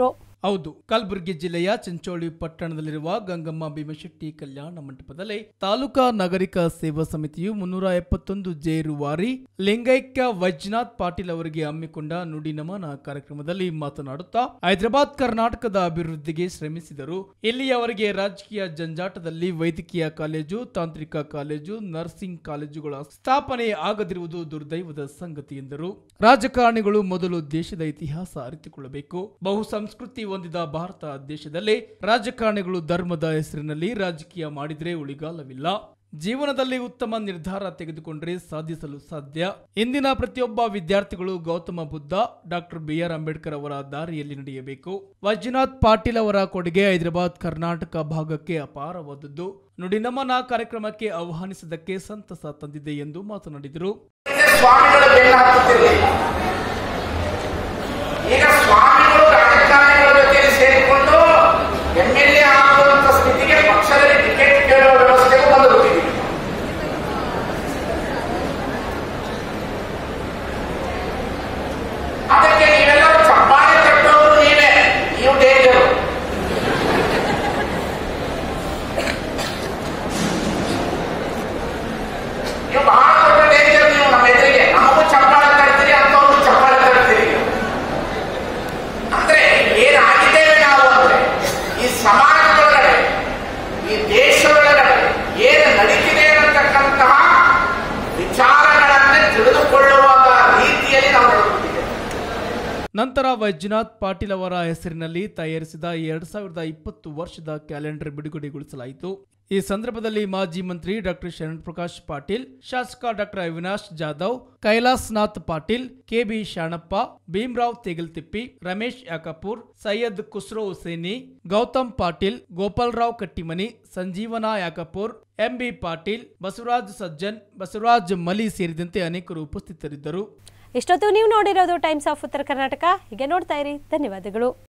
ಹೌದು ಕಲಬುರಗಿ ಜಿಲ್ಲೆಯ ಚಿಂಚೋಳಿ ಪಟ್ಟಣದಲ್ಲಿರುವ ಗಂಗಮ್ಮ ಭೀಮಶೆಟ್ಟಿ ಕಲ್ಯಾಣ ಮಂಟಪದಲ್ಲಿ ತಾಲೂಕಾ ನಾಗರಿಕ ಸೇವಾ ಸಮಿತಿಯು ಮುನ್ನೂರ ಎಪ್ಪತ್ತೊಂದು ಜೇರುವಾರಿ ಲಿಂಗೈಕ್ಯ ವೈಜ್ನಾಥ್ ಪಾಟೀಲ್ ಅವರಿಗೆ ಹಮ್ಮಿಕೊಂಡ ನುಡಿ ನಮನ ಕಾರ್ಯಕ್ರಮದಲ್ಲಿ ಮಾತನಾಡುತ್ತಾ ಹೈದರಾಬಾದ್ ಕರ್ನಾಟಕದ ಅಭಿವೃದ್ಧಿಗೆ ಶ್ರಮಿಸಿದರು ಇಲ್ಲಿಯವರೆಗೆ ರಾಜಕೀಯ ಜಂಜಾಟದಲ್ಲಿ ವೈದ್ಯಕೀಯ ಕಾಲೇಜು ತಾಂತ್ರಿಕ ಕಾಲೇಜು ನರ್ಸಿಂಗ್ ಕಾಲೇಜುಗಳ ಸ್ಥಾಪನೆ ಆಗದಿರುವುದು ದುರ್ದೈವದ ಸಂಗತಿ ಎಂದರು ರಾಜಕಾರಣಿಗಳು ಮೊದಲು ದೇಶದ ಇತಿಹಾಸ ಅರಿತುಕೊಳ್ಳಬೇಕು ಬಹು ಸಂಸ್ಕೃತಿ ಹೊಂದಿದ ಭಾರತ ದೇಶದಲ್ಲಿ ರಾಜಕಾರಣಿಗಳು ಧರ್ಮದ ಹೆಸರಿನಲ್ಲಿ ರಾಜಕೀಯ ಮಾಡಿದ್ರೆ ಉಳಿಗಾಲವಿಲ್ಲ ಜೀವನದಲ್ಲಿ ಉತ್ತಮ ನಿರ್ಧಾರ ತೆಗೆದುಕೊಂಡ್ರೆ ಸಾಧಿಸಲು ಸಾಧ್ಯ ಇಂದಿನ ಪ್ರತಿಯೊಬ್ಬ ವಿದ್ಯಾರ್ಥಿಗಳು Gautama Buddha doctor B R Ambedkar ಅವರ ದಾರಿಯಲ್ಲಿ ನಡೆಯಬೇಕು ವೈದ್ಯನಾಥ್ ಪಾಟೀಲ್ ಅವರ ಕೊಡುಗೆ ಹೈದರಾಬಾದ್ ಕರ್ನಾಟಕ ಭಾಗಕ್ಕೆ ಅಪಾರವಾದದ್ದು ನುಡಿನಮನ ಕಾರ್ಯಕ್ರಮಕ್ಕೆ ಆಹ್ವಾನಿಸಿದ್ದಕ್ಕೆ ಸಂತಸ ತಂದಿದೆ ಎಂದು ಮಾತನಾಡಿದರು ಸ್ವಾಮಿಗಳು ಬೆನ್ನ ಹತ್ತುತ್ತಿರಲಿಲ್ಲ ಈಗ ಸ್ವಾಮಿಗಳು ರಾಜಕಾರಣಿಗಳ ಜೊತೆಗೆ ಸೇರಿಕೊಂಡು ಎಂ ಎಲ್ ಎ ಆಗುವಂತ ಸ್ಥಿತಿಗೆ ಪಕ್ಷದಲ್ಲಿ ಟಿಕೆಟ್ ಕೇಳುವ ವ್ಯವಸ್ಥೆಗೂ ಬಂದುಬಿಟ್ಟಿದೆ ಅದಕ್ಕೆ ನೀವೆಲ್ಲರೂ ಚಪ್ಪಾಳೆ ತಟ್ಟೋರು ನೀವೇ ನೀವು ಡೇಂಜರು ನೀವು ಬಹಳ ದೊಡ್ಡ ಡೇಂಜರ್ ನೀವು ನಮ್ಮ ಎದುರಿಗೆ ನಮಗೂ ಚಪ್ಪಾಳೆ ತಡ್ತೀರಿ ಅಂತವ್ರಿಗೂ ಚಪ್ಪಾಳೆ ತಡ್ತೀರಿ ಅಂದ್ರೆ ಏನಾಗಿದ್ದೇವೆ ನಾವು ಅಂದ್ರೆ ಈ ಸಮಾಜದೊಳಗಡೆ ಈ ದೇಶದೊಳಗಡೆ ಏನು ನಡೀತಿದೆ ಅನ್ನತಕ್ಕಂತಹ ವಿಚಾರಗಳನ್ನೇ ತಿಳಿದುಕೊಳ್ಳುವ ರೀತಿಯಲ್ಲಿ ನಾವು ನಡೆದುಕೊಂಡಿದ್ದೇವೆ ನಂತರ ವೈದ್ಯನಾಥ್ ಪಾಟೀಲ್ ಅವರ ಹೆಸರಿನಲ್ಲಿ ತಯಾರಿಸಿದ ಎರಡ್ ಸಾವಿರದ ಇಪ್ಪತ್ತು ವರ್ಷದ ಕ್ಯಾಲೆಂಡರ್ ಬಿಡುಗಡೆಗೊಳಿಸಲಾಯಿತು ಈ ಸಂದರ್ಭದಲ್ಲಿ ಮಾಜಿ ಮಂತ್ರಿ ಡಾಕ್ಟರ್ ಶರಣ್ ಪ್ರಕಾಶ್ ಪಾಟೀಲ್ ಶಾಸಕ doctor Avinash Jadhav Kailashnath Patil KB Shanappa Bhimrao Tegaltippi Ramesh Yakapur Syed Khusro Hussaini Gautam Patil Gopalrao Kattimani Sanjeevan Yakapur MB Patil Basavaraj Sajjan Basavaraj Mali ಸೇರಿದಂತೆ ಅನೇಕರು ಉಪಸ್ಥಿತರಿದ್ದರು ಇಷ್ಟೊತ್ತು ನೀವು ನೋಡಿರೋದು ಟೈಮ್ಸ್ ಆಫ್ ಉತ್ತರ ಕರ್ನಾಟಕ ಹೀಗೆ ನೋಡ್ತಾ ಇರಿ ಧನ್ಯವಾದಗಳು